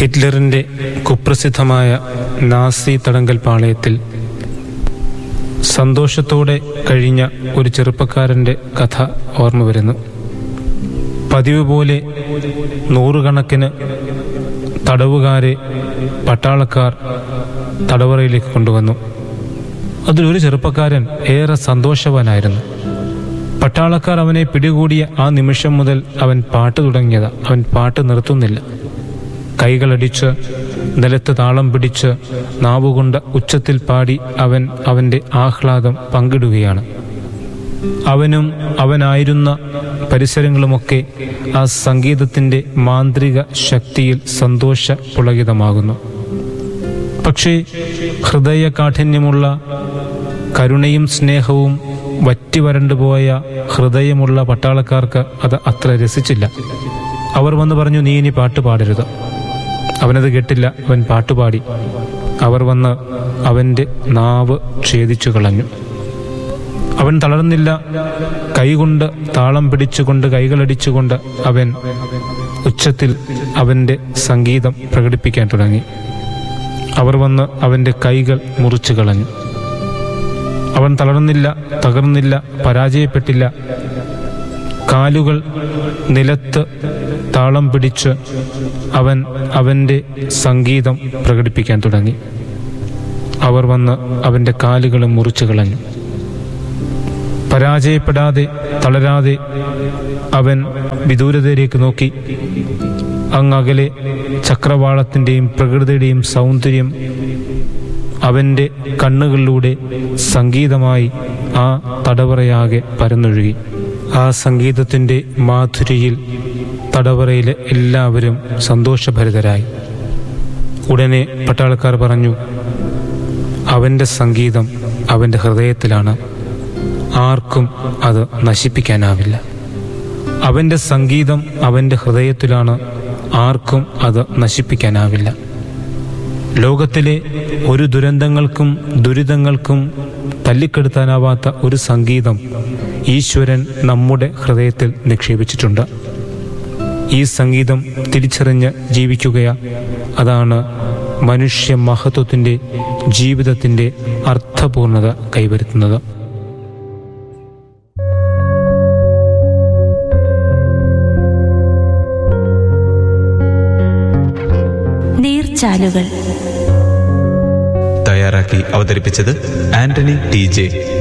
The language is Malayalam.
ഹിറ്റ്ലറിൻ്റെ കുപ്രസിദ്ധമായ നാസി തടങ്കൽ പാളയത്തിൽ സന്തോഷത്തോടെ കഴിഞ്ഞ ഒരു ചെറുപ്പക്കാരൻ്റെ കഥ ഓർമ്മ വരുന്നു പതിവ് പോലെ നൂറുകണക്കിന് തടവുകാരെ പട്ടാളക്കാർ തടവറയിലേക്ക് കൊണ്ടുവന്നു അതിലൊരു ചെറുപ്പക്കാരൻ ഏറെ സന്തോഷവാനായിരുന്നു പട്ടാളക്കാർ അവനെ പിടികൂടിയ ആ നിമിഷം മുതൽ അവൻ പാട്ട് തുടങ്ങിയത് അവൻ പാട്ട് നിർത്തുന്നില്ല കൈകളടിച്ച് നിലത്ത് താളം പിടിച്ച് നാവുകൊണ്ട് ഉച്ചത്തിൽ പാടി അവൻ അവൻ്റെ ആഹ്ലാദം പങ്കിടുകയാണ് അവനും അവനായിരുന്ന പരിസരങ്ങളുമൊക്കെ ആ സംഗീതത്തിൻ്റെ മാന്ത്രിക ശക്തിയിൽ സന്തോഷ പുളകിതമാകുന്നു പക്ഷേ ഹൃദയ കാഠിന്യമുള്ള കരുണയും സ്നേഹവും വറ്റിവരണ്ടുപോയ ഹൃദയമുള്ള പട്ടാളക്കാർക്ക് അത് അത്ര രസിച്ചില്ല അവർ വന്ന് പറഞ്ഞു നീ ഇനി പാട്ട് പാടരുത് അവനത് കേട്ടില്ല അവൻ പാട്ടുപാടി അവർ വന്ന് അവൻ്റെ നാവ് ഛേദിച്ചു കളഞ്ഞു അവൻ തളർന്നില്ല കൈകൊണ്ട് താളം പിടിച്ചുകൊണ്ട് കൈകളടിച്ചുകൊണ്ട് അവൻ ഉച്ചത്തിൽ അവൻ്റെ സംഗീതം പ്രകടിപ്പിക്കാൻ തുടങ്ങി അവർ വന്ന് അവൻ്റെ കൈകൾ മുറിച്ചു കളഞ്ഞു അവൻ തളർന്നില്ല തകർന്നില്ല പരാജയപ്പെട്ടില്ല കാലുകൾ നിലത്ത് താളം പിടിച്ച് അവൻ അവൻ്റെ സംഗീതം പ്രകടിപ്പിക്കാൻ തുടങ്ങി അവർ വന്ന് അവൻ്റെ കാലുകൾ മുറിച്ചു കളഞ്ഞു പരാജയപ്പെടാതെ തളരാതെ അവൻ വിദൂരതയിലേക്ക് നോക്കി അങ്ങകലെ ചക്രവാളത്തിൻ്റെയും പ്രകൃതിയുടെയും സൗന്ദര്യം അവൻ്റെ കണ്ണുകളിലൂടെ സംഗീതമായി ആ തടവറയാകെ പരന്നൊഴുകി ആ സംഗീതത്തിൻ്റെ മാധുരിയിൽ തടവറയിലെ എല്ലാവരും സന്തോഷഭരിതരായി ഉടനെ പട്ടാളക്കാർ പറഞ്ഞു അവൻ്റെ സംഗീതം അവൻ്റെ ഹൃദയത്തിലാണ് ആർക്കും അത് നശിപ്പിക്കാനാവില്ല അവൻ്റെ സംഗീതം അവൻ്റെ ഹൃദയത്തിലാണ് ആർക്കും അത് നശിപ്പിക്കാനാവില്ല ലോകത്തിലെ ഒരു ദുരന്തങ്ങൾക്കും ദുരിതങ്ങൾക്കും തല്ലിക്കെടുത്താനാവാത്ത ഒരു സംഗീതം ഈശ്വരൻ നമ്മുടെ ഹൃദയത്തിൽ നിക്ഷേപിച്ചിട്ടുണ്ട് ഈ സംഗീതം തിരിച്ചറിഞ്ഞ് ജീവിക്കുകയാ അതാണ് മനുഷ്യ മഹത്വത്തിൻ്റെ ജീവിതത്തിൻ്റെ അർത്ഥപൂർണത കൈവരുത്തുന്നത് നീർച്ചാലുകൾ തയ്യാറാക്കി അവതരിപ്പിച്ചത് ആന്റണി ടി ജെ